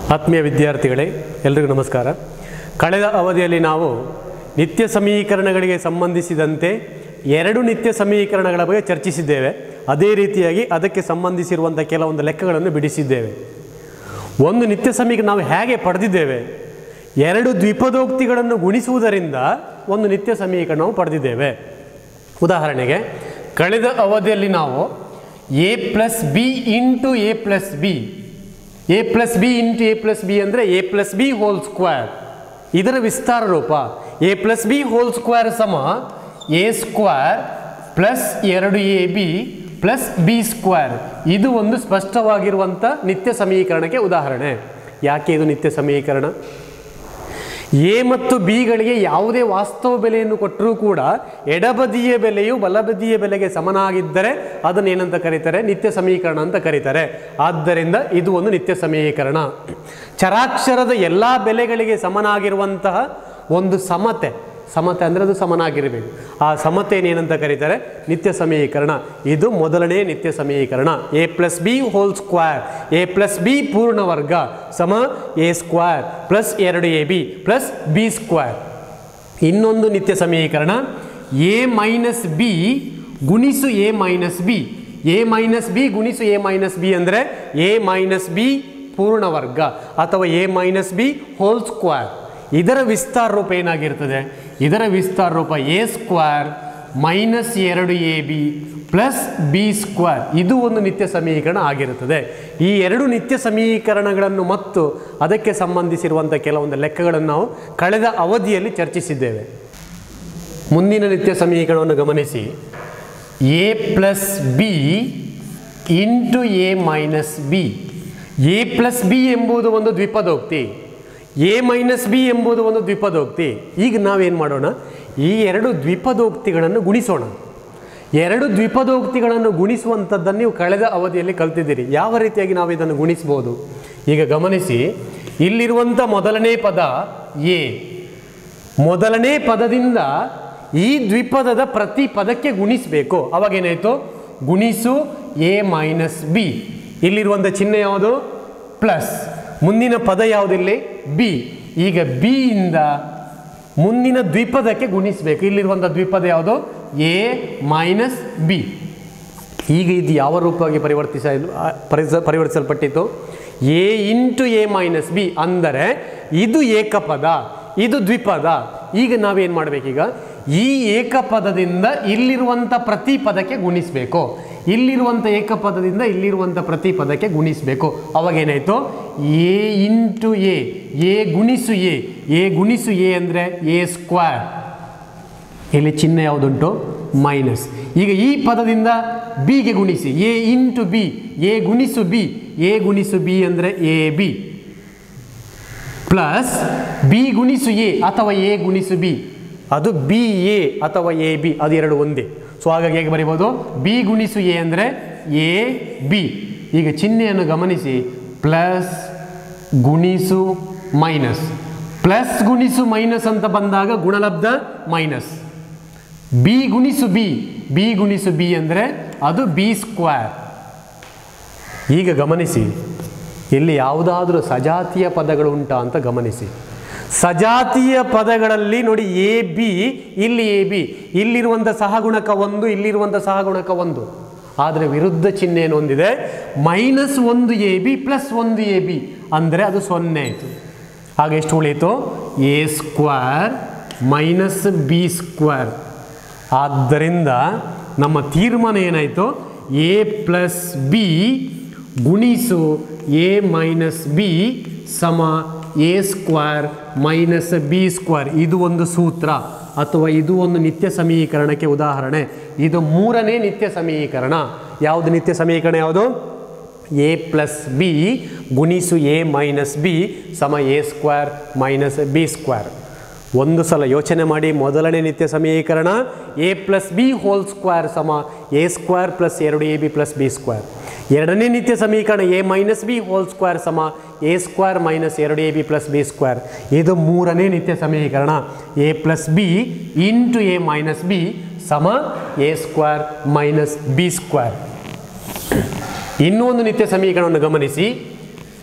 ಆತ್ಮೀಯ ವಿದ್ಯಾರ್ಥಿಗಳೇ ಎಲ್ರಿಗೂ ನಮಸ್ಕಾರ ಕಳೆದ ಅವಧಿಯಲ್ಲಿ ನಾವು ನಿತ್ಯ ಸಮೀಕರಣಗಳಿಗೆ ಸಂಬಂಧಿಸಿದಂತೆ ಎರಡು ನಿತ್ಯ ಸಮೀಕರಣಗಳ ಬಗ್ಗೆ ಚರ್ಚಿಸಿದ್ದೇವೆ ಅದೇ ರೀತಿಯಾಗಿ ಅದಕ್ಕೆ ಸಂಬಂಧಿಸಿರುವಂಥ ಕೆಲವೊಂದು ಲೆಕ್ಕಗಳನ್ನು ಬಿಡಿಸಿದ್ದೇವೆ ಒಂದು ನಿತ್ಯ ಸಮೀಕರಣ ನಾವು ಹೇಗೆ ಪಡೆದಿದ್ದೇವೆ ಎರಡು ದ್ವಿಪದೋಕ್ತಿಗಳನ್ನು ಗುಣಿಸುವುದರಿಂದ ಒಂದು ನಿತ್ಯ ಸಮೀಕರಣವು ಪಡೆದಿದ್ದೇವೆ ಉದಾಹರಣೆಗೆ ಕಳೆದ ಅವಧಿಯಲ್ಲಿ ನಾವು A plus B into A plus B A plus B into A plus B ಅಂದರೆ A plus B whole square ಇದರ ವಿಸ್ತಾರ ರೂಪ A plus B whole square ಸಮ ಎ ಸ್ಕ್ವೇರ್ ಪ್ಲಸ್ ಎರಡು A B plus B square ಇದು ಒಂದು ಸ್ಪಷ್ಟವಾಗಿರುವಂಥ ನಿತ್ಯ ಸಮೀಕರಣಕ್ಕೆ ಉದಾಹರಣೆ ಯಾಕೆ ಇದು ನಿತ್ಯ ಸಮೀಕರಣ ಎ ಮತ್ತು ಬಿಗಳಿಗೆ ಯಾವುದೇ ವಾಸ್ತವ ಬೆಲೆಯನ್ನು ಕೊಟ್ಟರೂ ಕೂಡ ಎಡಬದಿಯ ಬೆಲೆಯು ಬಲಬದಿಯ ಬೆಲೆಗೆ ಸಮನಾಗಿದ್ದರೆ ಅದನ್ನು ಏನಂತ ಕರೀತಾರೆ ನಿತ್ಯ ಸಮೀಕರಣ ಅಂತ ಕರೀತಾರೆ ಆದ್ದರಿಂದ ಇದು ಒಂದು ನಿತ್ಯ ಸಮೀಕರಣ ಚರಾಕ್ಷರದ ಎಲ್ಲ ಬೆಲೆಗಳಿಗೆ ಸಮನಾಗಿರುವಂತಹ ಒಂದು ಸಮತೆ ಸಮತೆ ಅಂದರೆ ಅದು ಸಮನಾಗಿರಬೇಕು ಆ ಸಮತೆಯನ್ನು ಏನಂತ ಕರೀತಾರೆ ನಿತ್ಯ ಸಮೀಕರಣ ಇದು ಮೊದಲನೇ ನಿತ್ಯ ಸಮೀಕರಣ A plus B whole square A plus B ಪೂರ್ಣ ವರ್ಗ ಸಮ ಎ ಸ್ಕ್ವೇರ್ ಪ್ಲಸ್ ಎರಡು A B plus B square ಇನ್ನೊಂದು ನಿತ್ಯ ಸಮೀಕರಣ ಎ ಮೈನಸ್ ಬಿ ಗುಣಿಸು A minus B A minus B ಗುಣಿಸು ಎ ಮೈನಸ್ ಬಿ ಅಂದರೆ ಎ ಮೈನಸ್ ಬಿ ಪೂರ್ಣ ವರ್ಗ ಅಥವಾ A minus B whole square ಇದರ ವಿಸ್ತಾರ ರೂಪ ಏನಾಗಿರ್ತದೆ ಇದರ ವಿಸ್ತಾರ ರೂಪ ಎ ಸ್ಕ್ವೇರ್ ಮೈನಸ್ ಎರಡು A B plus B square ಇದು ಒಂದು ನಿತ್ಯ ಸಮೀಕರಣ ಆಗಿರುತ್ತದೆ ಈ ಎರಡು ನಿತ್ಯ ಸಮೀಕರಣಗಳನ್ನು ಮತ್ತು ಅದಕ್ಕೆ ಸಂಬಂಧಿಸಿರುವಂಥ ಕೆಲವೊಂದು ಲೆಕ್ಕಗಳನ್ನು ನಾವು ಕಳೆದ ಅವಧಿಯಲ್ಲಿ ಚರ್ಚಿಸಿದ್ದೇವೆ ಮುಂದಿನ ನಿತ್ಯ ಸಮೀಕರಣವನ್ನು ಗಮನಿಸಿ A plus B into A minus B A plus B ಎಂಬುದು ಒಂದು ದ್ವಿಪದೋಕ್ತಿ ಎ ಮೈನಸ್ ಬಿ ಎಂಬುದು ಒಂದು ದ್ವಿಪದೋಕ್ತಿ ಈಗ ನಾವೇನು ಮಾಡೋಣ ಈ ಎರಡು ದ್ವಿಪದೋಕ್ತಿಗಳನ್ನು ಗುಣಿಸೋಣ ಎರಡು ದ್ವಿಪದೋಕ್ತಿಗಳನ್ನು ಗುಣಿಸುವಂಥದ್ದನ್ನು ನೀವು ಕಳೆದ ಅವಧಿಯಲ್ಲಿ ಕಲ್ತಿದ್ದೀರಿ ಯಾವ ರೀತಿಯಾಗಿ ನಾವು ಇದನ್ನು ಗುಣಿಸ್ಬೋದು ಈಗ ಗಮನಿಸಿ ಇಲ್ಲಿರುವಂಥ ಮೊದಲನೇ ಪದ ಎ ಮೊದಲನೇ ಪದದಿಂದ ಈ ದ್ವಿಪದದ ಪ್ರತಿ ಪದಕ್ಕೆ ಗುಣಿಸಬೇಕು ಅವಾಗೇನಾಯಿತು ಗುಣಿಸು ಎ ಮೈನಸ್ ಬಿ ಇಲ್ಲಿರುವಂಥ ಚಿಹ್ನೆ ಯಾವುದು ಪ್ಲಸ್ ಮುಂದಿನ ಪದ ಯಾವುದಿಲ್ಲಿ ಬಿ ಈಗ ಬಿ ಇಂದ ಮುಂದಿನ ದ್ವಿಪದಕ್ಕೆ ಗುಣಿಸಬೇಕು ಇಲ್ಲಿರುವಂಥ ದ್ವಿಪದ ಯಾವುದು ಎ ಮೈನಸ್ ಬಿ ಈಗ ಇದು ಯಾವ ರೂಪವಾಗಿ ಪರಿವರ್ತಿಸ ಪರಿಸ ಪರಿವರ್ತಿಸಲ್ಪಟ್ಟಿತು A into A minus B ಅಂದರೆ ಇದು ಏಕಪದ ಇದು ದ್ವಿಪದ ಈಗ ನಾವೇನು ಮಾಡಬೇಕೀಗ ಈ ಏಕಪದದಿಂದ ಇಲ್ಲಿರುವಂಥ ಪ್ರತಿ ಪದಕ್ಕೆ ಗುಣಿಸಬೇಕು ಇಲ್ಲಿರುವಂಥ ಏಕಪದದಿಂದ ಇಲ್ಲಿರುವಂಥ ಪ್ರತಿ ಪದಕ್ಕೆ ಗುಣಿಸಬೇಕು ಅವಾಗೇನಾಯಿತು ಎ ಇಂಟು ಎ ಎ ಗುಣಿಸು ಎ ಎ ಗುಣಿಸು ಎ ಅಂದರೆ ಎ ಸ್ಕ್ವೇರ್ ಇಲ್ಲಿ ಚಿಹ್ನೆ ಯಾವುದುಂಟು ಮೈನಸ್ ಈಗ ಈ ಪದದಿಂದ ಬಿಗೆ ಗುಣಿಸಿ ಎ ಇಂಟು ಬಿ ಎ ಗುಣಿಸು ಬಿ ಎ ಗುಣಿಸು ಬಿ ಅಂದರೆ ಎ ಬಿ ಪ್ಲಸ್ ಬಿ ಗುಣಿಸು ಎ ಅಥವಾ ಎ ಗುಣಿಸು ಬಿ ಅದು ಬಿ ಎ ಅಥವಾ ಎ ಬಿ ಅದು ಎರಡು ಒಂದೇ ಸೊ ಹಾಗಾಗಿ ಹೇಗೆ ಬರೀಬೋದು ಬಿ ಗುಣಿಸು ಎ ಅಂದರೆ ಎ ಬಿ ಈಗ ಚಿಹ್ನೆಯನ್ನು ಗಮನಿಸಿ ಪ್ಲಸ್ ಗುಣಿಸು ಮೈನಸ್ ಪ್ಲಸ್ ಗುಣಿಸು ಮೈನಸ್ ಅಂತ ಬಂದಾಗ ಗುಣಲಬ್ಧ ಮೈನಸ್ ಬಿ ಗುಣಿಸು ಬಿ ಬಿ ಗುಣಿಸು ಬಿ ಅಂದರೆ ಅದು ಬಿ ಸ್ಕ್ವೇರ್ ಈಗ ಗಮನಿಸಿ ಇಲ್ಲಿ ಯಾವುದಾದ್ರೂ ಸಜಾತಿಯ ಪದಗಳು ಉಂಟಾ ಅಂತ ಗಮನಿಸಿ ಸಜಾತಿಯ ಪದಗಳಲ್ಲಿ ನೋಡಿ ಎ ಬಿ ಇಲ್ಲಿ ಎ ಬಿ ಇಲ್ಲಿರುವಂಥ ಸಹಗುಣಕ ಒಂದು ಇಲ್ಲಿರುವಂಥ ಸಹಗುಣಕ ಒಂದು ಆದರೆ ವಿರುದ್ಧ ಚಿಹ್ನೆಯನ್ನು ಹೊಂದಿದೆ ಮೈನಸ್ ಒಂದು ಎ ಬಿ ಪ್ಲಸ್ ಒಂದು ಎ ಬಿ ಅಂದರೆ ಅದು ಸೊನ್ನೆ ಆಯಿತು ಆಗ ಎಷ್ಟು ಉಳೀತು A square minus B square ಆದ್ದರಿಂದ ನಮ್ಮ ತೀರ್ಮಾನ ಏನಾಯಿತು ಎ ಪ್ಲಸ್ ಬಿ ಗುಣಿಸು ಎ ಮೈನಸ್ ಬಿ ಸಮ A square minus B square ಇದು ಒಂದು ಸೂತ್ರ ಅಥವಾ ಇದು ಒಂದು ನಿತ್ಯ ಸಮೀಕರಣಕ್ಕೆ ಉದಾಹರಣೆ ಇದು ಮೂರನೇ ನಿತ್ಯ ಸಮೀಕರಣ ಯಾವುದು ನಿತ್ಯ ಸಮೀಕರಣ ಯಾವುದು ಎ ಪ್ಲಸ್ ಬಿ ಗುಣಿಸು ಎ ಮೈನಸ್ ಬಿ ಸಮ A square minus B square ಒಂದು ಸಲ ಯೋಚನೆ ಮಾಡಿ ಮೊದಲನೇ ನಿತ್ಯ ಸಮೀಕರಣ A plus B whole square ಸಮ ಎ ಸ್ಕ್ವೇರ್ ಪ್ಲಸ್ ಎರಡು A B plus B square ಎರಡನೇ ನಿತ್ಯ ಸಮೀಕರಣ A minus B whole square ಸಮ ಎ ಸ್ಕ್ವೇರ್ ಮೈನಸ್ ಎರಡು A B plus B square ಇದು ಮೂರನೇ ನಿತ್ಯ ಸಮೀಕರಣ A plus B into A minus B ಸಮ A square minus B square ಇನ್ನೂ ಒಂದು ನಿತ್ಯ ಸಮೀಕರಣವನ್ನು ಗಮನಿಸಿ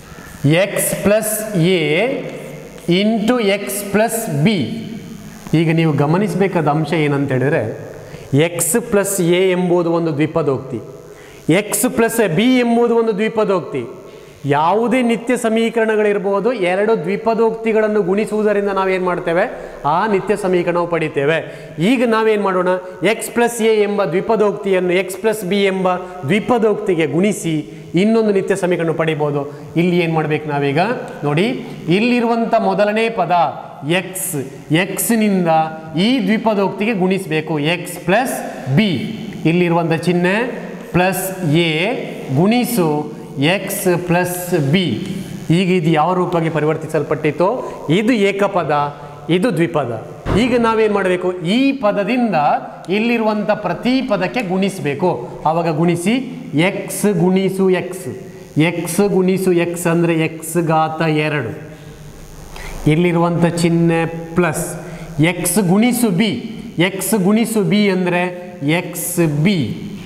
X plus A into X plus B ಈಗ ನೀವು ಗಮನಿಸಬೇಕಾದ ಅಂಶ ಏನಂತ ಹೇಳಿದ್ರೆ ಎಕ್ಸ್ ಪ್ಲಸ್ ಎ ಎಂಬುದು ಒಂದು ದ್ವಿಪದೋಕ್ತಿ ಎಕ್ಸ್ ಪ್ಲಸ್ ಬಿ ಎಂಬುದು ಒಂದು ದ್ವಿಪದೋಕ್ತಿ ಯಾವುದೇ ನಿತ್ಯ ಸಮೀಕರಣಗಳಿರ್ಬೋದು ಎರಡು ದ್ವಿಪದೋಕ್ತಿಗಳನ್ನು ಗುಣಿಸುವುದರಿಂದ ನಾವೇನು ಮಾಡ್ತೇವೆ ಆ ನಿತ್ಯ ಸಮೀಕರಣವು ಪಡಿತೇವೆ ಈಗ ನಾವೇನು ಮಾಡೋಣ ಎಕ್ಸ್ ಪ್ಲಸ್ ಎ ಎಂಬ ದ್ವಿಪದೋಕ್ತಿಯನ್ನು ಎಕ್ಸ್ ಪ್ಲಸ್ ಬಿ ಎಂಬ ದ್ವಿಪದೋಕ್ತಿಗೆ ಗುಣಿಸಿ ಇನ್ನೊಂದು ನಿತ್ಯ ಸಮೀಕರಣ ಪಡಿಬೋದು ಇಲ್ಲಿ ಏನು ಮಾಡ್ಬೇಕು ನಾವೀಗ ನೋಡಿ ಇಲ್ಲಿರುವಂಥ ಮೊದಲನೇ ಪದ ಎಕ್ಸ್ ಎಕ್ಸ್ನಿಂದ ಈ ದ್ವಿಪದೋಕ್ತಿಗೆ ಗುಣಿಸಬೇಕು ಎಕ್ಸ್ ಪ್ಲಸ್ ಬಿ ಇಲ್ಲಿರುವಂಥ ಚಿಹ್ನೆ ಪ್ಲಸ್ ಎ ಗುಣಿಸು ಎಕ್ಸ್ ಪ್ಲಸ್ ಬಿ ಈಗ ಇದು ಯಾವ ರೂಪಕ್ಕೆ ಪರಿವರ್ತಿಸಲ್ಪಟ್ಟಿತೋ ಇದು ಏಕಪದ ಇದು ದ್ವಿಪದ ಈಗ ನಾವೇನು ಮಾಡಬೇಕು ಈ ಪದದಿಂದ ಇಲ್ಲಿರುವಂಥ ಪ್ರತಿ ಪದಕ್ಕೆ ಗುಣಿಸಬೇಕು ಆವಾಗ ಗುಣಿಸಿ ಎಕ್ಸ್ ಗುಣಿಸು ಎಕ್ಸ್ ಎಕ್ಸ್ ಗುಣಿಸು ಎಕ್ಸ್ ಅಂದರೆ ಎಕ್ಸ್ ಘಾತ ಎರಡು ಇಲ್ಲಿರುವಂಥ ಚಿಹ್ನೆ ಪ್ಲಸ್ ಎಕ್ಸ್ ಗುಣಿಸು ಬಿ ಎಕ್ಸ್ ಗುಣಿಸು ಬಿ ಅಂದರೆ ಎಕ್ಸ್ ಬಿ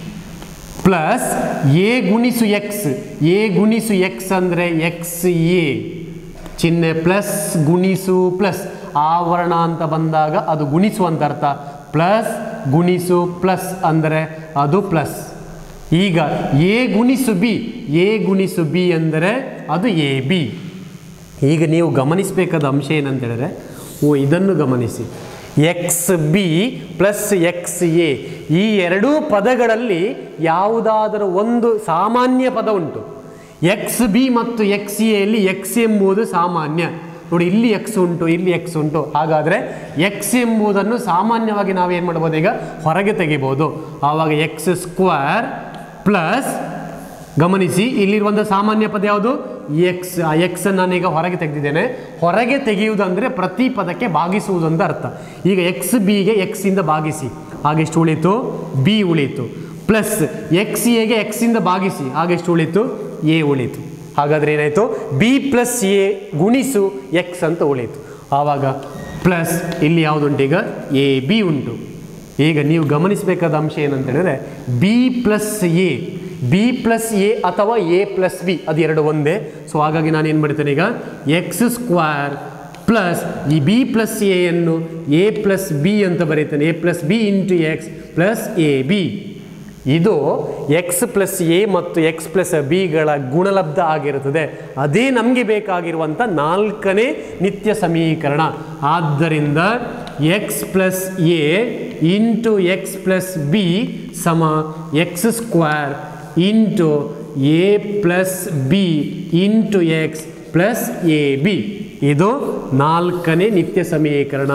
ಪ್ಲಸ್ ಎ ಗುಣಿಸು ಎಕ್ಸ್ ಎ ಗುಣಿಸು ಎಕ್ಸ್ ಅಂದರೆ ಎಕ್ಸ್ ಎ ಚಿಹ್ನೆ ಪ್ಲಸ್ ಗುಣಿಸು ಪ್ಲಸ್ ಆವರಣ ಅಂತ ಬಂದಾಗ ಅದು ಗುಣಿಸು ಅಂತ ಅರ್ಥ ಪ್ಲಸ್ ಗುಣಿಸು ಪ್ಲಸ್ ಅಂದರೆ ಅದು ಪ್ಲಸ್ ಈಗ ಎ ಗುಣಿಸು ಬಿ ಎ ಗುಣಿಸು ಬಿ ಅಂದರೆ ಅದು ಎ ಬಿ ಈಗ ನೀವು ಗಮನಿಸಬೇಕಾದ ಅಂಶ ಏನಂತ ಹೇಳಿದ್ರೆ ಓ ಇದನ್ನು ಗಮನಿಸಿ X B plus X A ಈ ಎರಡೂ ಪದಗಳಲ್ಲಿ ಯಾವುದಾದರೂ ಒಂದು ಸಾಮಾನ್ಯ ಪದ ಉಂಟು ಎಕ್ಸ್ ಬಿ ಮತ್ತು ಎಕ್ಸ್ ಎಲ್ಲಿ ಎಕ್ಸ್ ಎಂಬುದು ಸಾಮಾನ್ಯ ನೋಡಿ ಇಲ್ಲಿ ಎಕ್ಸ್ ಉಂಟು ಇಲ್ಲಿ ಎಕ್ಸ್ ಉಂಟು ಹಾಗಾದರೆ ಎಕ್ಸ್ ಎಂಬುದನ್ನು ಸಾಮಾನ್ಯವಾಗಿ ನಾವೇನು ಮಾಡ್ಬೋದು ಈಗ ಹೊರಗೆ ತೆಗಿಬೋದು ಆವಾಗ ಎಕ್ಸ್ ಸ್ಕ್ವೇರ್ ಪ್ಲಸ್ ಗಮನಿಸಿ ಇಲ್ಲಿರುವಂಥ ಸಾಮಾನ್ಯ ಪದ ಯಾವುದು ಎಕ್ಸ್ ಆ ಎಕ್ಸ್ ನಾನೀಗ ಹೊರಗೆ ತೆಗೆದಿದ್ದೇನೆ ಹೊರಗೆ ತೆಗೆಯುವುದಂದರೆ ಪ್ರತಿ ಪದಕ್ಕೆ ಭಾಗಿಸುವುದು ಅಂತ ಅರ್ಥ ಈಗ ಎಕ್ಸ್ ಬಿಗೆ ಎಕ್ಸ್ ಇಂದ ಭಾಗಿಸಿ ಹಾಗೆಷ್ಟು ಉಳಿತು ಬಿ ಉಳಿತು ಪ್ಲಸ್ ಎಕ್ಸ್ ಎಗೆ ಎಕ್ಸ್ ಇಂದ ಭಾಗಿಸಿ ಹಾಗೆಷ್ಟು ಉಳಿತು ಎ ಉಳಿತು ಹಾಗಾದ್ರೆ ಏನಾಯಿತು ಬಿ ಪ್ಲಸ್ ಎ ಗುಣಿಸು ಎಕ್ಸ್ ಅಂತ ಉಳಿತು ಆವಾಗ ಪ್ಲಸ್ ಇಲ್ಲಿ ಯಾವುದುಂಟು ಈಗ ಎ ಬಿ ಉಂಟು ಈಗ ನೀವು ಗಮನಿಸಬೇಕಾದ ಅಂಶ ಏನಂತ ಹೇಳಿದ್ರೆ B plus A B plus A ಅಥವಾ ಎ ಪ್ಲಸ್ ಬಿ ಅದು ಎರಡು ಒಂದೇ ಸೊ ಹಾಗಾಗಿ ನಾನು ಏನು ಮಾಡ್ತೇನೆ ಈಗ ಎಕ್ಸ್ ಸ್ಕ್ವೇರ್ ಪ್ಲಸ್ ಈ ಬಿ ಪ್ಲಸ್ ಎಯನ್ನು ಎ ಪ್ಲಸ್ ಬಿ ಅಂತ ಬರೀತೇನೆ A plus B into X plus A B ಇದು ಎಕ್ಸ್ ಪ್ಲಸ್ ಎ ಮತ್ತು ಎಕ್ಸ್ ಪ್ಲಸ್ ಬಿಗಳ ಗುಣಲಬ್ಧ ಆಗಿರುತ್ತದೆ ಅದೇ ನಮಗೆ ಬೇಕಾಗಿರುವಂಥ ನಾಲ್ಕನೇ ನಿತ್ಯ ಸಮೀಕರಣ ಆದ್ದರಿಂದ X plus A into X plus B ಸಮ X square into A plus B into X plus A B ಇದು ನಾಲ್ಕನೇ ನಿತ್ಯ ಸಮೀಕರಣ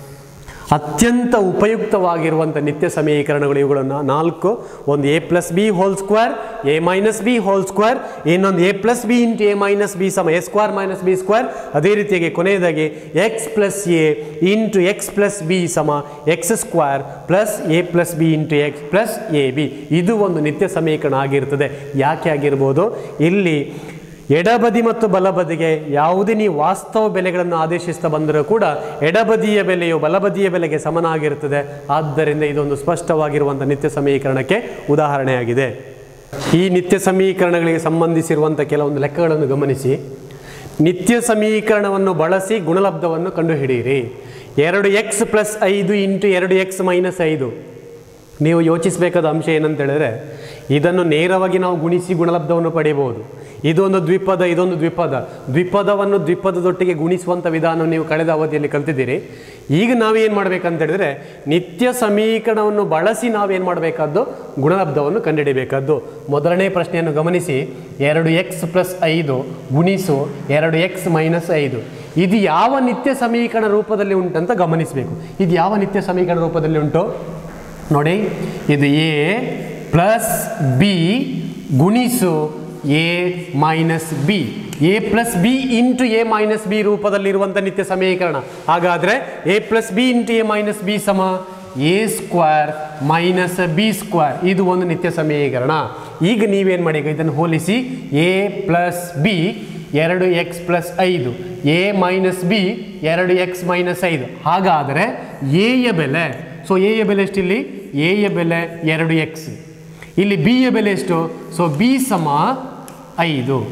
ಅತ್ಯಂತ ಉಪಯುಕ್ತವಾಗಿರುವಂಥ ನಿತ್ಯ ಸಮೀಕರಣಗಳು ಇವುಗಳನ್ನು ನಾಲ್ಕು ಒಂದು A plus B whole square A minus B whole square ಇನ್ನೊಂದು A plus B into A minus B ಸಮ A square minus B square ಅದೇ ರೀತಿಯಾಗಿ ಕೊನೆಯದಾಗಿ X plus A into X plus B ಸಮ X square plus A plus B into X plus A B ಇದು ಒಂದು ನಿತ್ಯ ಸಮೀಕರಣ ಆಗಿರ್ತದೆ ಯಾಕೆ ಆಗಿರ್ಬೋದು ಇಲ್ಲಿ ಎಡಬದಿ ಮತ್ತು ಬಲಬದಿಗೆ ಯಾವುದೇ ನೀವು ವಾಸ್ತವ ಬೆಲೆಗಳನ್ನು ಆದೇಶಿಸ್ತಾ ಬಂದರೂ ಕೂಡ ಎಡಬದಿಯ ಬೆಲೆಯು ಬಲಬದಿಯ ಬೆಲೆಗೆ ಸಮನಾಗಿರುತ್ತದೆ ಆದ್ದರಿಂದ ಇದೊಂದು ಸ್ಪಷ್ಟವಾಗಿರುವಂಥ ನಿತ್ಯ ಸಮೀಕರಣಕ್ಕೆ ಉದಾಹರಣೆಯಾಗಿದೆ ಈ ನಿತ್ಯ ಸಮೀಕರಣಗಳಿಗೆ ಸಂಬಂಧಿಸಿರುವಂಥ ಕೆಲವೊಂದು ಲೆಕ್ಕಗಳನ್ನು ಗಮನಿಸಿ ನಿತ್ಯ ಸಮೀಕರಣವನ್ನು ಬಳಸಿ ಗುಣಲಬ್ಧವನ್ನು ಕಂಡುಹಿಡಿಯಿರಿ ಎರಡು ಎಕ್ಸ್ ಪ್ಲಸ್ ಐದು ಇಂಟು ಎರಡು ಎಕ್ಸ್ ಮೈನಸ್ ಐದು ನೀವು ಯೋಚಿಸಬೇಕಾದ ಅಂಶ ಏನಂತ ಹೇಳಿದ್ರೆ ಇದನ್ನು ನೇರವಾಗಿ ನಾವು ಗುಣಿಸಿ ಗುಣಲಬ್ಧವನ್ನು ಪಡೆಯಬಹುದು ಇದೊಂದು ದ್ವಿಪದ ಇದೊಂದು ದ್ವಿಪದ ದ್ವಿಪದವನ್ನು ದ್ವಿಪದದೊಟ್ಟಿಗೆ ಗುಣಿಸುವಂಥ ವಿಧಾನವನ್ನು ನೀವು ಕಳೆದ ಅವಧಿಯಲ್ಲಿ ಕಲ್ತಿದ್ದೀರಿ ಈಗ ನಾವೇನು ಮಾಡಬೇಕಂತ ಹೇಳಿದ್ರೆ ನಿತ್ಯ ಸಮೀಕರಣವನ್ನು ಬಳಸಿ ನಾವೇನು ಮಾಡಬೇಕಾದ್ದು ಗುಣಲಬ್ಧವನ್ನು ಕಂಡುಹಿಡಿಯಬೇಕಾದ್ದು ಮೊದಲನೇ ಪ್ರಶ್ನೆಯನ್ನು ಗಮನಿಸಿ ಎರಡು ಎಕ್ಸ್ ಪ್ಲಸ್ ಐದು ಗುಣಿಸು ಎರಡು ಎಕ್ಸ್ ಮೈನಸ್ ಐದು ಇದು ಯಾವ ನಿತ್ಯ ಸಮೀಕರಣ ರೂಪದಲ್ಲಿ ಉಂಟಂತ ಗಮನಿಸಬೇಕು ಇದು ಯಾವ ನಿತ್ಯ ಸಮೀಕರಣ ರೂಪದಲ್ಲಿ ಉಂಟು ನೋಡಿ ಇದು ಎ ಪ್ಲಸ್ ಬಿ ಗುಣಿಸು A minus B A plus B into A minus B ರೂಪದಲ್ಲಿರುವಂಥ ನಿತ್ಯ ಸಮೀಕರಣ ಹಾಗಾದರೆ A plus B into A minus B ಸಮ A square minus B square ಇದು ಒಂದು ನಿತ್ಯ ಸಮೀಕರಣ ಈಗ ನೀವೇನು ಮಾಡಿ ಇದನ್ನು ಹೋಲಿಸಿ ಎ ಪ್ಲಸ್ ಬಿ ಎರಡು ಎಕ್ಸ್ ಪ್ಲಸ್ ಐದು ಎ ಮೈನಸ್ ಬಿ ಎರಡು ಎಕ್ಸ್ ಮೈನಸ್ ಐದು ಹಾಗಾದರೆ ಎಯ ಬೆಲೆ ಸೊ ಎಯ ಬೆಲೆ ಎಷ್ಟು ಇಲ್ಲಿ ಎಯ ಬೆಲೆ ಎರಡು ಎಕ್ಸ್ ಇಲ್ಲಿ ಬಿ ಯ ಬೆಲೆ ಎಷ್ಟು ಸೊ ಬಿ ಸಮ ಐದು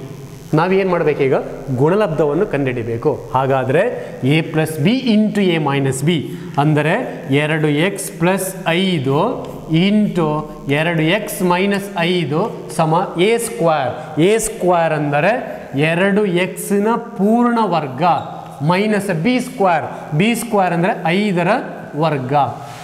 ನಾವೇನು ಮಾಡಬೇಕೀಗ ಗುಣಲಬ್ಧವನ್ನು ಕಂಡುಹಿಡಿಬೇಕು ಹಾಗಾದರೆ A plus B into A minus B ಅಂದರೆ ಎರಡು ಎಕ್ಸ್ ಪ್ಲಸ್ ಐದು ಇಂಟು ಎರಡು ಎಕ್ಸ್ ಮೈನಸ್ ಐದು ಸಮ ಎ ಸ್ಕ್ವೇರ್ ಎ ಸ್ಕ್ವೇರ್ ಅಂದರೆ ಎರಡು ಎಕ್ಸ್ನ ಪೂರ್ಣ ವರ್ಗ minus B square B square ಅಂದರೆ ಐದರ ವರ್ಗ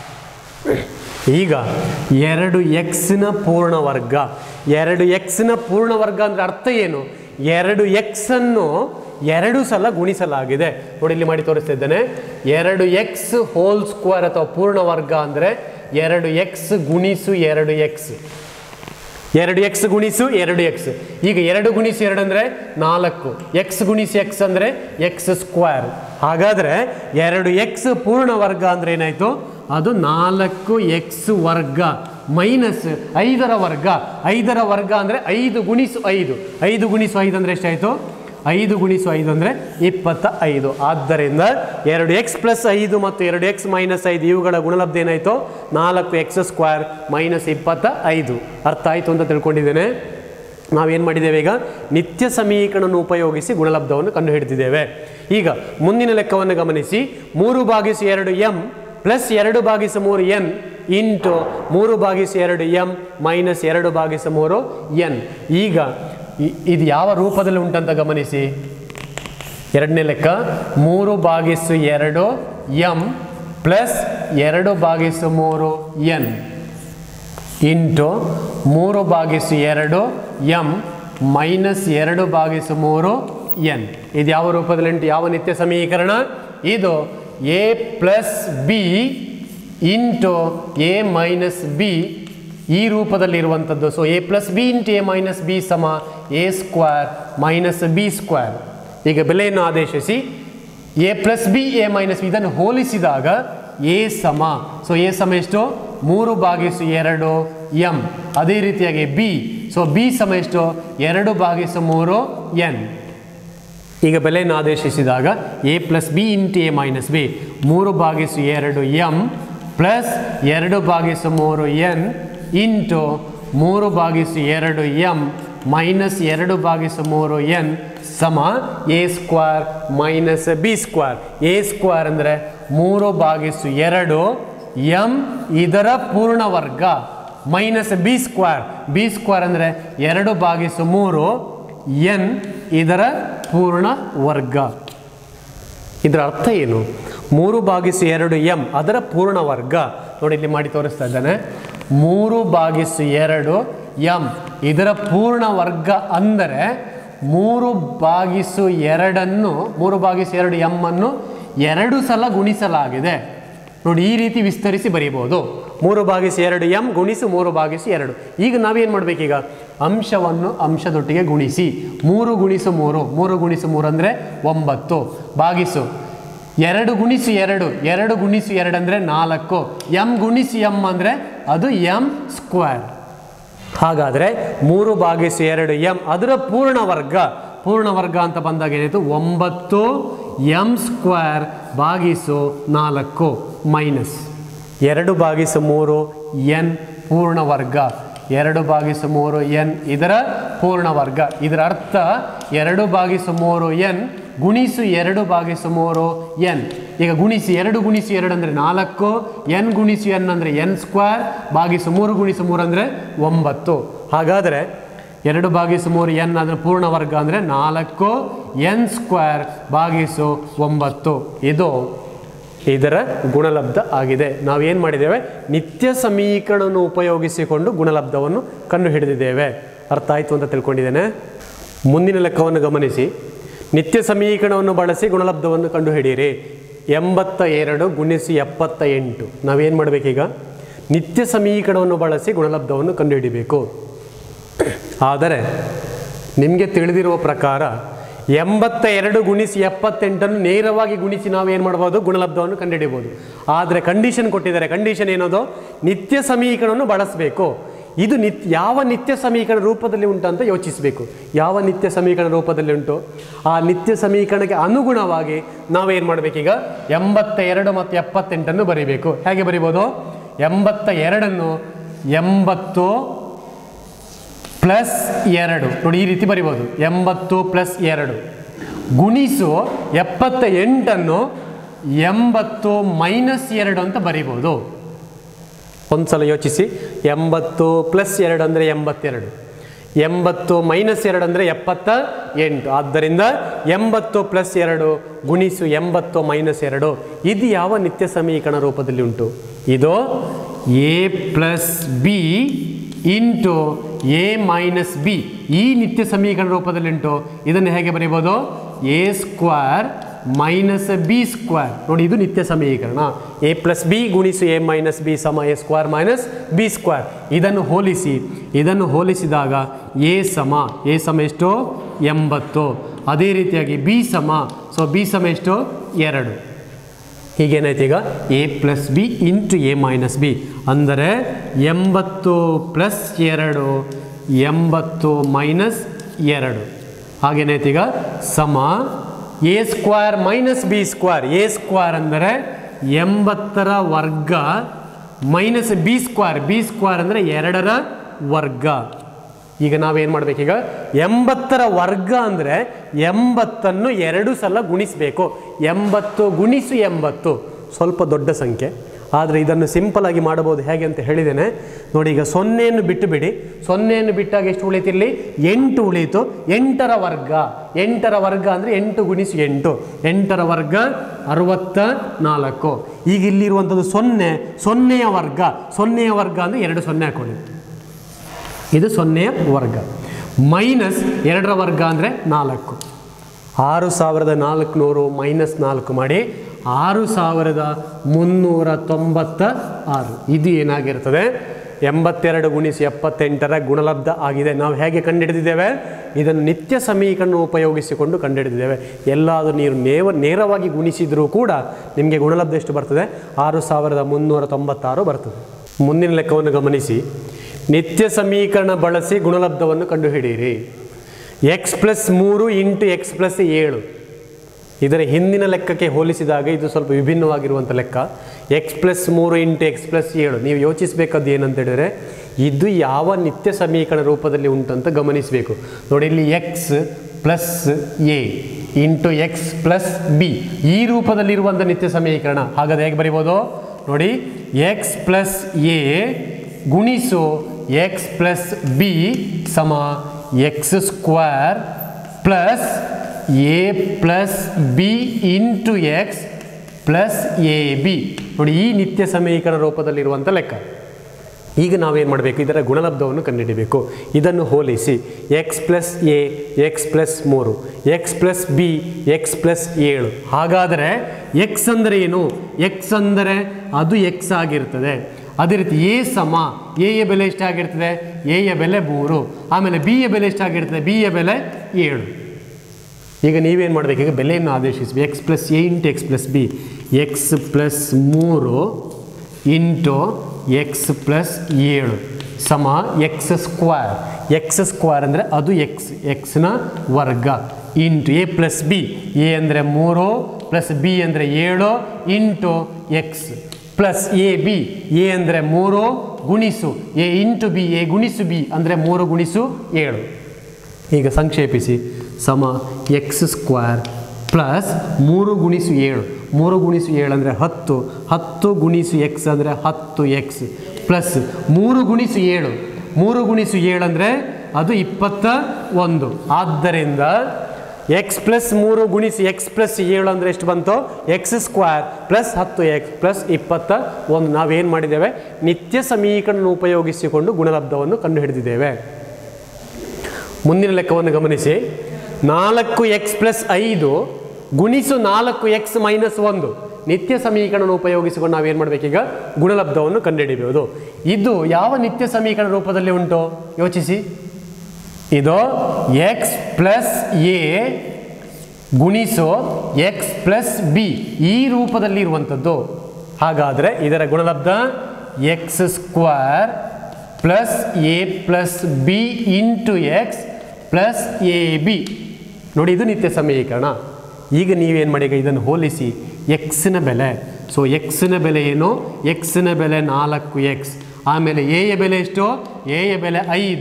ಈಗ ಎರಡು ಎಕ್ಸ್ನ ಪೂರ್ಣ ವರ್ಗ ಎರಡು ಎಕ್ಸ್ನ ಪೂರ್ಣ ವರ್ಗ ಅಂದರೆ ಅರ್ಥ ಏನು ಎರಡು ಎಕ್ಸ್ ಅನ್ನು ಎರಡು ಸಲ ಗುಣಿಸಲಾಗಿದೆ ನೋಡಿ ಇಲ್ಲಿ ಮಾಡಿ ತೋರಿಸ್ತಾ ಇದ್ದೇನೆ ಎರಡು ಎಕ್ಸ್ ಹೋಲ್ ಸ್ಕ್ವೇರ್ ಅಥವಾ ಪೂರ್ಣ ವರ್ಗ ಅಂದರೆ ಎರಡು ಎಕ್ಸ್ ಗುಣಿಸು ಎರಡು ಎಕ್ಸ್ ಎರಡು ಎಕ್ಸ್ ಗುಣಿಸು ಎರಡು ಎಕ್ಸ್ ಈಗ ಎರಡು ಗುಣಿಸು ಎರಡು ಅಂದರೆ ನಾಲ್ಕು ಎಕ್ಸ್ ಗುಣಿಸಿ ಎಕ್ಸ್ ಅಂದರೆ ಎಕ್ಸ್ ಸ್ಕ್ವೇರ್ ಹಾಗಾದರೆ ಎರಡು ಎಕ್ಸ್ ಪೂರ್ಣ ವರ್ಗ ಅಂದರೆ ಏನಾಯಿತು ಅದು ನಾಲ್ಕು ಎಕ್ಸ್ ವರ್ಗ ಮೈನಸ್ ಐದರ ವರ್ಗ ಐದರ ವರ್ಗ ಅಂದರೆ ಐದು ಗುಣಿಸು ಐದು ಐದು ಗುಣಿಸು ಐದು ಅಂದರೆ ಎಷ್ಟಾಯಿತು ಐದು ಗುಣಿಸು ಐದು ಅಂದರೆ ಇಪ್ಪತ್ತ ಐದು ಆದ್ದರಿಂದ ಎರಡು ಎಕ್ಸ್ ಪ್ಲಸ್ ಐದು ಮತ್ತು ಎರಡು ಎಕ್ಸ್ ಮೈನಸ್ ಐದು ಇವುಗಳ ಗುಣಲಬ್ಧ ಏನಾಯಿತು ನಾಲ್ಕು ಎಕ್ಸ್ ಸ್ಕ್ವೇರ್ ಮೈನಸ್ ಇಪ್ಪತ್ತ ಐದು ಅರ್ಥ ಆಯಿತು ಅಂತ ತಿಳ್ಕೊಂಡಿದ್ದೇನೆ ನಾವೇನು ಮಾಡಿದ್ದೇವೆ ಈಗ ನಿತ್ಯ ಸಮೀಕರಣವನ್ನು ಉಪಯೋಗಿಸಿ ಗುಣಲಬ್ಧವನ್ನು ಕಂಡುಹಿಡಿದಿದ್ದೇವೆ ಈಗ ಮುಂದಿನ ಲೆಕ್ಕವನ್ನು ಗಮನಿಸಿ ಮೂರು ಭಾಗಿಸು ಎರಡು ಎಂ ಪ್ಲಸ್ ಎರಡು ಭಾಗಿಸು ಮೂರು ಎನ್ ಇಂಟು ಮೂರು ಭಾಗಿಸು ಎರಡು ಎಂ ಮೈನಸ್ ಎರಡು ಭಾಗಿಸು ಮೂರು ಎನ್ ಈಗ ಇ- ಇದು ಯಾವ ರೂಪದಲ್ಲಿ ಉಂಟಂತ ಗಮನಿಸಿ ಎರಡನೇ ಲೆಕ್ಕ ಮೂರು ಭಾಗಿಸು ಎರಡು ಎಂ ಪ್ಲಸ್ ಎರಡು ಭಾಗಿಸು ಮೂರು ಎನ್ ಇಂಟು ಮೂರು ಭಾಗಿಸು ಎರಡು ಎಂ ಮೈನಸ್ ಎರಡು ಭಾಗಿಸು ಮೂರು ಎನ್ ಇದು ಯಾವ ರೂಪದಲ್ಲಿ ಉಂಟು ಯಾವ ನಿತ್ಯ ಸಮೀಕರಣ ಇದು A plus B into A minus B ಈ ರೂಪದಲ್ಲಿ ಇರುವಂಥದ್ದು so A plus B into A minus B ಸಮ A square minus B square ಈಗ ಬೆಲೆಯನ್ನು ಆದೇಶಿಸಿ A plus B A minus B ಇದನ್ನು ಹೋಲಿಸಿದಾಗ ಎ ಸಮ ಸೊ ಎ ಸಮ ಎಷ್ಟು ಮೂರು ಭಾಗಿಸು ಎರಡು ಎಂ ಅದೇ ರೀತಿಯಾಗಿ ಬಿ ಸೊ ಬಿ ಸಮ ಎಷ್ಟು ಎರಡು ಭಾಗಿಸು ಮೂರು ಎನ್ ಈಗ ಬೆಲೆಯನ್ನು ಆದೇಶಿಸಿದಾಗ A plus B into A minus B ಮೂರು ಭಾಗಿಸು ಎರಡು ಎಂ ಪ್ಲಸ್ ಎರಡು ಭಾಗಿಸು ಮೂರು ಎನ್ ಇಂಟು ಮೂರು ಭಾಗಿಸು ಎರಡು ಎಂ ಮೈನಸ್ ಎರಡು ಭಾಗಿಸು ಮೂರು ಎನ್ ಸಮ A square minus B square A square ಅಂದರೆ ಮೂರು ಭಾಗಿಸು ಎರಡು ಎಂ ಇದರ ಪೂರ್ಣ ವರ್ಗ minus B square B square ಅಂದರೆ ಎರಡು ಭಾಗಿಸು ಮೂರು ಎನ್ ಇದರ ಪೂರ್ಣ ವರ್ಗ ಇದರ ಅರ್ಥ ಏನು ಮೂರು ಭಾಗಿಸು ಎರಡು ಎಂ ಅದರ ಪೂರ್ಣ ವರ್ಗ ನೋಡಿ ಇಲ್ಲಿ ಮಾಡಿ ತೋರಿಸ್ತಾ ಇದ್ದಾನೆ ಮೂರು ಭಾಗಿಸು ಎರಡು ಎಂ ಇದರ ಪೂರ್ಣ ವರ್ಗ ಅಂದರೆ ಮೂರು ಭಾಗಿಸು ಎರಡನ್ನು ಮೂರು ಭಾಗಿಸು ಎರಡು ಎಂ ಅನ್ನು ಎರಡು ಸಲ ಗುಣಿಸಲಾಗಿದೆ ನೋಡಿ ಈ ರೀತಿ ವಿಸ್ತರಿಸಿ ಬರೀಬೋದು ಮೂರು ಭಾಗಿಸು ಎರಡು ಎಂ ಗುಣಿಸು ಮೂರು ಭಾಗಿಸು ಎರಡು ಈಗ ನಾವೇನು ಮಾಡಬೇಕೀಗ ಅಂಶವನ್ನು ಅಂಶದೊಟ್ಟಿಗೆ ಗುಣಿಸಿ ಮೂರು ಗುಣಿಸು ಮೂರು ಮೂರು ಗುಣಿಸು ಮೂರು ಅಂದರೆ ಒಂಬತ್ತು ಭಾಗಿಸು ಎರಡು ಗುಣಿಸು ಎರಡು ಎರಡು ಗುಣಿಸು ಎರಡು ಅಂದರೆ ನಾಲ್ಕು ಎಂ ಗುಣಿಸು ಎಂ ಅಂದರೆ ಅದು ಎಂ ಸ್ಕ್ವೇರ್ ಹಾಗಾದರೆ ಮೂರು ಭಾಗಿಸು ಎರಡು ಎಂ ಅದರ ಪೂರ್ಣ ವರ್ಗ ಪೂರ್ಣ ವರ್ಗ ಅಂತ ಬಂದಾಗ ಏನಾಯಿತು ಒಂಬತ್ತು ಎಂ ಸ್ಕ್ವೇರ್ ಭಾಗಿಸು ನಾಲ್ಕು ಮೈನಸ್ ಎರಡು ಭಾಗಿಸು ಮೂರು ಎನ್ ಪೂರ್ಣ ವರ್ಗ ಎರಡು ಭಾಗಿಸು ಮೂರು ಎನ್ ಇದರ ಪೂರ್ಣ ವರ್ಗ ಇದರ ಅರ್ಥ ಎರಡು ಭಾಗಿಸು ಮೂರು ಎನ್ ಗುಣಿಸು ಎರಡು ಭಾಗಿಸು ಮೂರು ಎನ್ ಈಗ ಗುಣಿಸಿ ಎರಡು ಗುಣಿಸು ಎರಡು ಅಂದರೆ ನಾಲ್ಕು ಎನ್ ಗುಣಿಸು ಎನ್ ಅಂದರೆ ಎನ್ ಸ್ಕ್ವೇರ್ ಭಾಗಿಸು ಮೂರು ಗುಣಿಸು ಮೂರು ಅಂದರೆ ಒಂಬತ್ತು ಹಾಗಾದರೆ ಎರಡು ಭಾಗಿಸು ಮೂರು ಎನ್ ಅದರ ಪೂರ್ಣ ವರ್ಗ ಅಂದರೆ ನಾಲ್ಕು ಎನ್ ಸ್ಕ್ವೇರ್ ಭಾಗಿಸು ಒಂಬತ್ತು ಇದು ಇದರ ಗುಣಲಬ್ಧ ಆಗಿದೆ ನಾವೇನು ಮಾಡಿದ್ದೇವೆ ನಿತ್ಯ ಸಮೀಕರಣವನ್ನು ಉಪಯೋಗಿಸಿಕೊಂಡು ಗುಣಲಬ್ಧವನ್ನು ಕಂಡು ಹಿಡಿದಿದ್ದೇವೆ ಅರ್ಥ ಆಯಿತು ಅಂತ ತಿಳ್ಕೊಂಡಿದ್ದೇನೆ ಮುಂದಿನ ಲೆಕ್ಕವನ್ನು ಗಮನಿಸಿ ನಿತ್ಯ ಸಮೀಕರಣವನ್ನು ಬಳಸಿ ಗುಣಲಬ್ಧವನ್ನು ಕಂಡುಹಿಡಿಯಿರಿ ಎಂಬತ್ತ ಎರಡು ಗುಣಿಸಿ ಎಪ್ಪತ್ತ ಎಂಟು ನಾವೇನು ಮಾಡಬೇಕೀಗ ನಿತ್ಯ ಸಮೀಕರಣವನ್ನು ಬಳಸಿ ಗುಣಲಬ್ಧವನ್ನು ಕಂಡುಹಿಡಿಬೇಕು ಆದರೆ ನಿಮಗೆ ತಿಳಿದಿರುವ ಪ್ರಕಾರ ಎಂಬತ್ತ ಎರಡು ಗುಣಿಸಿ ಎಪ್ಪತ್ತೆಂಟನ್ನು ನೇರವಾಗಿ ಗುಣಿಸಿ ನಾವೇನು ಮಾಡ್ಬೋದು ಗುಣಲಬ್ಧವನ್ನು ಕಂಡುಹಿಡಿಬೋದು ಆದರೆ ಕಂಡೀಷನ್ ಕೊಟ್ಟಿದ್ದಾರೆ ಕಂಡೀಷನ್ ಏನದು ನಿತ್ಯ ಸಮೀಕರಣವನ್ನು ಬಳಸಬೇಕು ಇದು ನಿತ್ ಯಾವ ನಿತ್ಯ ಸಮೀಕರಣ ರೂಪದಲ್ಲಿ ಉಂಟು ಅಂತ ಯೋಚಿಸಬೇಕು ಯಾವ ನಿತ್ಯ ಸಮೀಕರಣ ರೂಪದಲ್ಲಿ ಉಂಟು ಆ ನಿತ್ಯ ಸಮೀಕರಣಕ್ಕೆ ಅನುಗುಣವಾಗಿ ನಾವೇನು ಮಾಡಬೇಕೀಗ ಎಂಬತ್ತ ಎರಡು ಮತ್ತು ಎಪ್ಪತ್ತೆಂಟನ್ನು ಬರೀಬೇಕು ಹೇಗೆ ಬರಿಬೋದು ಎಂಬತ್ತ ಎರಡನ್ನು ಎಂಬತ್ತು ಪ್ಲಸ್ ಎರಡು ನೋಡಿ ಈ ರೀತಿ ಬರಿಬೋದು ಎಂಬತ್ತು ಪ್ಲಸ್ ಎರಡು ಗುಣಿಸು ಎಪ್ಪತ್ತ ಎಂಟನ್ನು ಎಂಬತ್ತು ಮೈನಸ್ ಎರಡು ಅಂತ ಬರಿಬೋದು ಒಂದ್ಸಲ ಯೋಚಿಸಿ ಎಂಬತ್ತು ಪ್ಲಸ್ ಎರಡು ಅಂದರೆ ಎಂಬತ್ತೆರಡು ಎಂಬತ್ತು ಮೈನಸ್ ಎರಡು ಅಂದರೆ ಎಪ್ಪತ್ತ ಎಂಟು ಆದ್ದರಿಂದ ಎಂಬತ್ತು ಪ್ಲಸ್ ಎರಡು ಗುಣಿಸು ಎಂಬತ್ತು ಮೈನಸ್ ಎರಡು ಇದು ಯಾವ ನಿತ್ಯ ಸಮೀಕರಣ ರೂಪದಲ್ಲಿ ಉಂಟು ಇದು A plus B into A minus B ಈ ನಿತ್ಯ ಸಮೀಕರಣ ರೂಪದಲ್ಲಿ ಉಂಟು ಇದನ್ನು ಹೇಗೆ ಬರೀಬೋದು A square minus B square ನೋಡಿ ಇದು ನಿತ್ಯ ಸಮೀಕರಣ ಎ ಪ್ಲಸ್ ಬಿ ಗುಣಿಸು ಎ ಮೈನಸ್ ಬಿ ಸಮ A square minus B square ಇದನ್ನು ಹೋಲಿಸಿ ಇದನ್ನು ಹೋಲಿಸಿದಾಗ ಎ ಸಮ ಎ ಸಮ ಎಷ್ಟು ಎಂಬತ್ತು ಅದೇ ರೀತಿಯಾಗಿ ಬಿ ಸಮ ಸೊ ಬಿ ಸಮ ಎಷ್ಟು ಎರಡು ಹೀಗೇನಾಯ್ತು ಈಗ A plus B into A minus B ಅಂದರೆ ಎಂಬತ್ತು ಪ್ಲಸ್ ಎರಡು ಎಂಬತ್ತು ಮೈನಸ್ ಎರಡು ಹಾಗೇನಾಯ್ತು ಈಗ ಸಮ A square minus B square A square ಅಂದರೆ ಎಂಬತ್ತರ ವರ್ಗ minus B square B square ಅಂದರೆ ಎರಡರ ವರ್ಗ ಈಗ ನಾವೇನು ಮಾಡಬೇಕೀಗ ಎಂಬತ್ತರ ವರ್ಗ ಅಂದರೆ ಎಂಬತ್ತನ್ನು ಎರಡು ಸಲ ಗುಣಿಸಬೇಕು ಎಂಬತ್ತು ಗುಣಿಸು ಎಂಬತ್ತು ಸ್ವಲ್ಪ ದೊಡ್ಡ ಸಂಖ್ಯೆ ಆದರೆ ಇದನ್ನು ಸಿಂಪಲ್ ಆಗಿ ಮಾಡಬಹುದು ಹೇಗೆ ಅಂತ ಹೇಳಿದ್ದೇನೆ ನೋಡಿ ಈಗ ಸೊನ್ನೆಯನ್ನು ಬಿಟ್ಟು ಬಿಡಿ ಸೊನ್ನೆಯನ್ನು ಬಿಟ್ಟಾಗ ಎಷ್ಟು ಉಳಿತಿರಲಿ ಎಂಟು ಉಳೀತು ಎಂಟರ ವರ್ಗ ಎಂಟರ ವರ್ಗ ಅಂದರೆ ಎಂಟು ಗುಣಿಸು ಎಂಟು ಎಂಟರ ವರ್ಗ ಅರವತ್ತ ನಾಲ್ಕು ಈಗ ಇಲ್ಲಿರುವಂಥದ್ದು ಸೊನ್ನೆ ಸೊನ್ನೆಯ ವರ್ಗ ಸೊನ್ನೆಯ ವರ್ಗ ಅಂದರೆ ಎರಡು ಸೊನ್ನೆ ಹಾಕೊಳ್ಳಿ ಇದು ಸೊನ್ನೆಯ ವರ್ಗ ಮೈನಸ್ ಎರಡರ ವರ್ಗ ಅಂದರೆ ನಾಲ್ಕು ಆರು ಸಾವಿರದ ನಾಲ್ಕುನೂರು ಮೈನಸ್ ನಾಲ್ಕು ಮಾಡಿ ಆರು ಸಾವಿರದ ಮುನ್ನೂರ ತೊಂಬತ್ತ ಆರು ಇದು ಏನಾಗಿರ್ತದೆ ಎಂಬತ್ತೆರಡು ಗುಣಿಸಿ ಎಪ್ಪತ್ತೆಂಟರ ಗುಣಲಬ್ಧ ಆಗಿದೆ ನಾವು ಹೇಗೆ ಕಂಡುಹಿಡಿದಿದ್ದೇವೆ ಇದನ್ನು ನಿತ್ಯ ಸಮೀಕರಣ ಉಪಯೋಗಿಸಿಕೊಂಡು ಕಂಡುಹಿಡಿದಿದ್ದೇವೆ ಎಲ್ಲಾದರೂ ನೀವು ನೇವ ನೇರವಾಗಿ ಗುಣಿಸಿದರೂ ಕೂಡ ನಿಮಗೆ ಗುಣಲಬ್ಧ ಎಷ್ಟು ಬರ್ತದೆ ಆರು ಸಾವಿರದ ಮುನ್ನೂರ ತೊಂಬತ್ತಾರು ಬರ್ತದೆ ಮುಂದಿನ ಲೆಕ್ಕವನ್ನು ಗಮನಿಸಿ ನಿತ್ಯ ಸಮೀಕರಣ ಬಳಸಿ ಗುಣಲಬ್ಧವನ್ನು ಕಂಡುಹಿಡಿಯಿರಿ ಎಕ್ಸ್ ಪ್ಲಸ್ ಮೂರು ಇಂಟು ಎಕ್ಸ್ ಪ್ಲಸ್ ಏಳು ಇದರ ಹಿಂದಿನ ಲೆಕ್ಕಕ್ಕೆ ಹೋಲಿಸಿದಾಗ ಇದು ಸ್ವಲ್ಪ ವಿಭಿನ್ನವಾಗಿರುವಂಥ ಲೆಕ್ಕ ಎಕ್ಸ್ ಪ್ಲಸ್ ಮೂರು ಇಂಟು ಎಕ್ಸ್ ಪ್ಲಸ್ ಏಳು ನೀವು ಯೋಚಿಸಬೇಕಾದ್ದು ಏನಂತ ಹೇಳಿದರೆ ಇದು ಯಾವ ನಿತ್ಯ ಸಮೀಕರಣ ರೂಪದಲ್ಲಿ ಉಂಟಂತ ಗಮನಿಸಬೇಕು ನೋಡಿ ಇಲ್ಲಿ X plus A into X plus B ಈ ರೂಪದಲ್ಲಿರುವಂಥ ನಿತ್ಯ ಸಮೀಕರಣ ಹಾಗಾದ್ರೆ ಹೇಗೆ ಬರಿಬೋದು ನೋಡಿ ಎಕ್ಸ್ ಪ್ಲಸ್ ಎ ಗುಣಿಸು ಎಕ್ಸ್ ಪ್ಲಸ್ ಬಿ ಸಮ X square plus A plus B into X plus A B ನೋಡಿ ಈ ನಿತ್ಯ ಸಮೀಕರಣ ರೂಪದಲ್ಲಿರುವಂಥ ಲೆಕ್ಕ ಈಗ ನಾವೇನು ಮಾಡಬೇಕು ಇದರ ಗುಣಲಬ್ಧವನ್ನು ಕಂಡುಹಿಡಿಬೇಕು ಇದನ್ನು ಹೋಲಿಸಿ X plus A X plus ಮೂರು X plus B X plus ಏಳು ಹಾಗಾದರೆ ಎಕ್ಸ್ ಅಂದರೆ ಏನು ಎಕ್ಸ್ ಅಂದರೆ ಅದು ಎಕ್ಸ್ ಆಗಿರ್ತದೆ ಅದೇ ರೀತಿ ಎ ಸಮ ಎ ಯ ಬೆಲೆ ಎಷ್ಟಾಗಿರ್ತದೆ ಎ ಯ ಬೆಲೆ ಮೂರು ಆಮೇಲೆ ಬಿ ಯ ಬೆಲೆ ಎಷ್ಟಾಗಿರ್ತದೆ ಬಿ ಯ ಬೆಲೆ ಏಳು ಈಗ ನೀವೇನು ಮಾಡಬೇಕು ಈಗ ಬೆಲೆಯನ್ನು ಆದೇಶಿಸಿ X plus A into X plus B X plus ಮೂರು ಇಂಟು ಎಕ್ಸ್ ಪ್ಲಸ್ ಏಳು ಸಮ ಎಕ್ಸ್ ಸ್ಕ್ವೇರ್ ಎಕ್ಸ್ ಸ್ಕ್ವೇರ್ ಅಂದರೆ ಅದು ಎಕ್ಸ್ ಎಕ್ಸ್ನ ವರ್ಗ into A plus B A ಅಂದರೆ ಮೂರು ಪ್ಲಸ್ ಬಿ ಅಂದರೆ ಏಳು into X plus A B A ಅಂದರೆ ಮೂರು ಗುಣಿಸು ಎ ಇಂಟು ಬಿ ಎ ಗುಣಿಸು ಬಿ ಅಂದರೆ ಮೂರು ಗುಣಿಸು ಏಳು ಈಗ ಸಂಕ್ಷೇಪಿಸಿ ಸಮ ಎಕ್ಸ್ ಸ್ಕ್ವೇರ್ ಪ್ಲಸ್ ಮೂರು ಗುಣಿಸು ಏಳು ಮೂರು ಗುಣಿಸು ಏಳು ಅಂದರೆ ಹತ್ತು ಹತ್ತು ಗುಣಿಸು ಎಕ್ಸ್ ಅಂದರೆ ಹತ್ತು ಎಕ್ಸ್ ಪ್ಲಸ್ ಮೂರು ಗುಣಿಸು ಏಳು ಮೂರು ಗುಣಿಸು ಏಳು ಅಂದರೆ ಅದು ಇಪ್ಪತ್ತ ಒಂದು ಆದ್ದರಿಂದ ಎಕ್ಸ್ ಪ್ಲಸ್ ಮೂರು ಗುಣಿಸಿ ಎಕ್ಸ್ ಪ್ಲಸ್ ಏಳು ಅಂದರೆ ಎಷ್ಟು ಬಂತು ಎಕ್ಸ್ ಸ್ಕ್ವೇರ್ ಪ್ಲಸ್ ಹತ್ತು ಎಕ್ಸ್ ಪ್ಲಸ್ ಇಪ್ಪತ್ತ ಒಂದು ನಾವೇನು ಮಾಡಿದ್ದೇವೆ ನಿತ್ಯ ಸಮೀಕರಣ ಉಪಯೋಗಿಸಿಕೊಂಡು ಗುಣಲಬ್ಧವನ್ನು ಕಂಡುಹಿಡಿದಿದ್ದೇವೆ ಮುಂದಿನ ಲೆಕ್ಕವನ್ನು ಗಮನಿಸಿ ನಾಲ್ಕು ಎಕ್ಸ್ ಪ್ಲಸ್ ಐದು ಗುಣಿಸು ನಾಲ್ಕು ಎಕ್ಸ್ ಮೈನಸ್ ಒಂದು ನಿತ್ಯ ಸಮೀಕರಣ ಉಪಯೋಗಿಸಿಕೊಂಡು ನಾವೇನು ಮಾಡಬೇಕೀಗ ಗುಣಲಬ್ಧವನ್ನು ಕಂಡುಹಿಡಿಯಬಹುದು ಇದು ಯಾವ ನಿತ್ಯ ಸಮೀಕರಣ ರೂಪದಲ್ಲಿ ಉಂಟು ಯೋಚಿಸಿ ಇದು ಎಕ್ಸ್ ಪ್ಲಸ್ ಎ ಗುಣಿಸು ಎಕ್ಸ್ ಪ್ಲಸ್ ಬಿ ಈ ರೂಪದಲ್ಲಿರುವಂಥದ್ದು ಹಾಗಾದರೆ ಇದರ ಗುಣಲಬ್ಧ X square plus A plus B into X plus A B ನೋಡಿ ಇದು ನಿತ್ಯ ಸಮೀಕರಣ ಈಗ ನೀವೇನು ಮಾಡಿ ಈಗ ಇದನ್ನು ಹೋಲಿಸಿ ಎಕ್ಸಿನ ಬೆಲೆ ಸೊ ಎಕ್ಸಿನ ಬೆಲೆ ಏನು ಎಕ್ಸಿನ ಬೆಲೆ ನಾಲ್ಕು ಎಕ್ಸ್ ಆಮೇಲೆ ಎ ಯ ಬೆಲೆ ಎಷ್ಟು ಎ ಯ ಬೆಲೆ ಐದು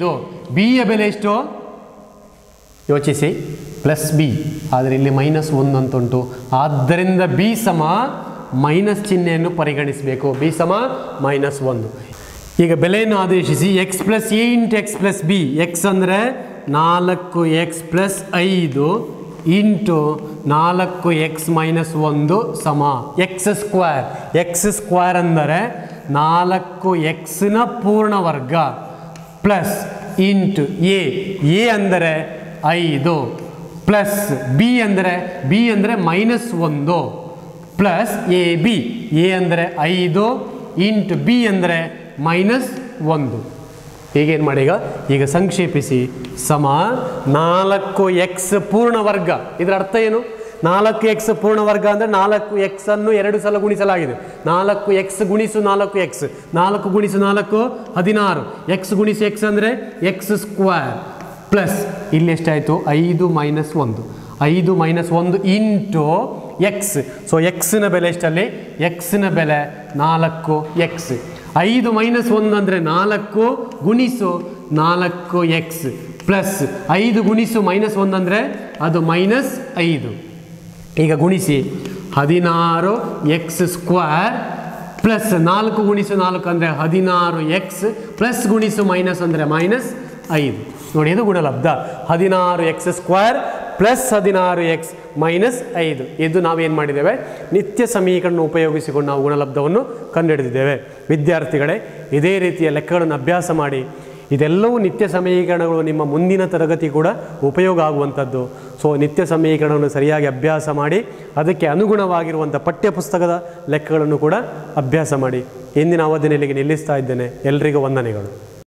ಬಿ ಯ ಬೆಲೆ ಎಷ್ಟು ಯೋಚಿಸಿ ಪ್ಲಸ್ ಬಿ ಆದರೆ ಇಲ್ಲಿ ಮೈನಸ್ ಒಂದು ಅಂತ ಉಂಟು ಆದ್ದರಿಂದ ಬಿ ಸಮ ಮೈನಸ್ ಚಿಹ್ನೆಯನ್ನು ಪರಿಗಣಿಸಬೇಕು ಬಿ ಸಮ ಮೈನಸ್ ಒಂದು ಈಗ ಬೆಲೆಯನ್ನು ಆದೇಶಿಸಿ X plus A into X plus B X ಅಂದರೆ ನಾಲ್ಕು ಎಕ್ಸ್ ಪ್ಲಸ್ ಐದು ಇಂಟು ನಾಲ್ಕು ಎಕ್ಸ್ ಮೈನಸ್ ಒಂದು ಸಮ ಎಕ್ಸ್ ಸ್ಕ್ವೇರ್ ಎಕ್ಸ್ ಸ್ಕ್ವೇರ್ ಅಂದರೆ ನಾಲ್ಕು ಎಕ್ಸ್ನ ಪೂರ್ಣ ವರ್ಗ ಪ್ಲಸ್ ಇಂಟು ಎ ಎ ಅಂದರೆ ಐದು ಪ್ಲಸ್ ಬಿ ಅಂದರೆ ಬಿ ಅಂದರೆ ಮೈನಸ್ ಒಂದು ಪ್ಲಸ್ ಎ ಬಿ ಎ ಅಂದರೆ ಐದು ಇಂಟು ಬಿ ಅಂದರೆ ಮೈನಸ್ ಒಂದು ಹೀಗೇನು ಮಾಡಿ ಈಗ ಈಗ ಸಂಕ್ಷೇಪಿಸಿ ಸಮ ನಾಲ್ಕು ಎಕ್ಸ್ ಪೂರ್ಣ ವರ್ಗ ಇದರ ಅರ್ಥ ಏನು ನಾಲ್ಕು ಎಕ್ಸ್ ಪೂರ್ಣ ವರ್ಗ ಅಂದರೆ ನಾಲ್ಕು ಎಕ್ಸ್ ಅನ್ನು ಎರಡು ಸಲ ಗುಣಿಸಲಾಗಿದೆ ನಾಲ್ಕು ಎಕ್ಸ್ ಗುಣಿಸು ನಾಲ್ಕು ಎಕ್ಸ್ ನಾಲ್ಕು ಗುಣಿಸು ನಾಲ್ಕು ಹದಿನಾರು ಎಕ್ಸ್ ಗುಣಿಸು ಎಕ್ಸ್ ಅಂದರೆ ಎಕ್ಸ್ ಸ್ಕ್ವೇರ್ ಪ್ಲಸ್ ಇಲ್ಲಿ ಎಷ್ಟಾಯಿತು ಐದು ಮೈನಸ್ ಒಂದು ಐದು ಮೈನಸ್ ಒಂದು ಇಂಟು ಎಕ್ಸ್ ಸೊ ಎಕ್ಸ್ನ ಬೆಲೆ ಎಷ್ಟಲ್ಲಿ ಎಕ್ಸ್ನ ಬೆಲೆ ನಾಲ್ಕು ಎಕ್ಸ್ ಐದು ಮೈನಸ್ ಒಂದು ಅಂದರೆ ನಾಲ್ಕು ಗುಣಿಸು ನಾಲ್ಕು ಎಕ್ಸ್ ಪ್ಲಸ್ ಐದು ಗುಣಿಸು ಮೈನಸ್ ಒಂದು ಅಂದರೆ ಅದು ಮೈನಸ್ ಐದು ಈಗ ಗುಣಿಸಿ ಹದಿನಾರು ಎಕ್ಸ್ ಸ್ಕ್ವೇರ್ ಪ್ಲಸ್ ನಾಲ್ಕು ಗುಣಿಸು ನಾಲ್ಕು ಅಂದರೆ ಹದಿನಾರು ಎಕ್ಸ್ ಪ್ಲಸ್ ಗುಣಿಸು ಮೈನಸ್ ಅಂದರೆ ಮೈನಸ್ ಐದು ನೋಡಿ ಇದು ಗುಣಲಬ್ಧ ಹದಿನಾರು ಎಕ್ಸ್ ಸ್ಕ್ವೇರ್ ಪ್ಲಸ್ ಹದಿನಾರು ಎಕ್ಸ್ ಮೈನಸ್ ಐದು ಇದು ನಾವೇನು ಮಾಡಿದ್ದೇವೆ ನಿತ್ಯ ಸಮೀಕರಣ ಉಪಯೋಗಿಸಿಕೊಂಡು ನಾವು ಗುಣಲಬ್ಧವನ್ನು ಕಂಡುಹಿಡಿದಿದ್ದೇವೆ ವಿದ್ಯಾರ್ಥಿಗಳೇ ಇದೇ ರೀತಿಯ ಲೆಕ್ಕಗಳನ್ನು ಅಭ್ಯಾಸ ಮಾಡಿ ಇದೆಲ್ಲವೂ ನಿತ್ಯ ಸಮೀಕರಣಗಳು ನಿಮ್ಮ ಮುಂದಿನ ತರಗತಿ ಕೂಡ ಉಪಯೋಗ ಆಗುವಂಥದ್ದು ಸೊ ನಿತ್ಯ ಸಮೀಕರಣವನ್ನು ಸರಿಯಾಗಿ ಅಭ್ಯಾಸ ಮಾಡಿ ಅದಕ್ಕೆ ಅನುಗುಣವಾಗಿರುವಂಥ ಪಠ್ಯಪುಸ್ತಕದ ಲೆಕ್ಕಗಳನ್ನು ಕೂಡ ಅಭ್ಯಾಸ ಮಾಡಿ ಇಂದಿನ ಅವಧಿನಲ್ಲಿಗೆ ನಿಲ್ಲಿಸ್ತಾ ಇದ್ದೇನೆ ಎಲ್ರಿಗೂ ವಂದನೆಗಳು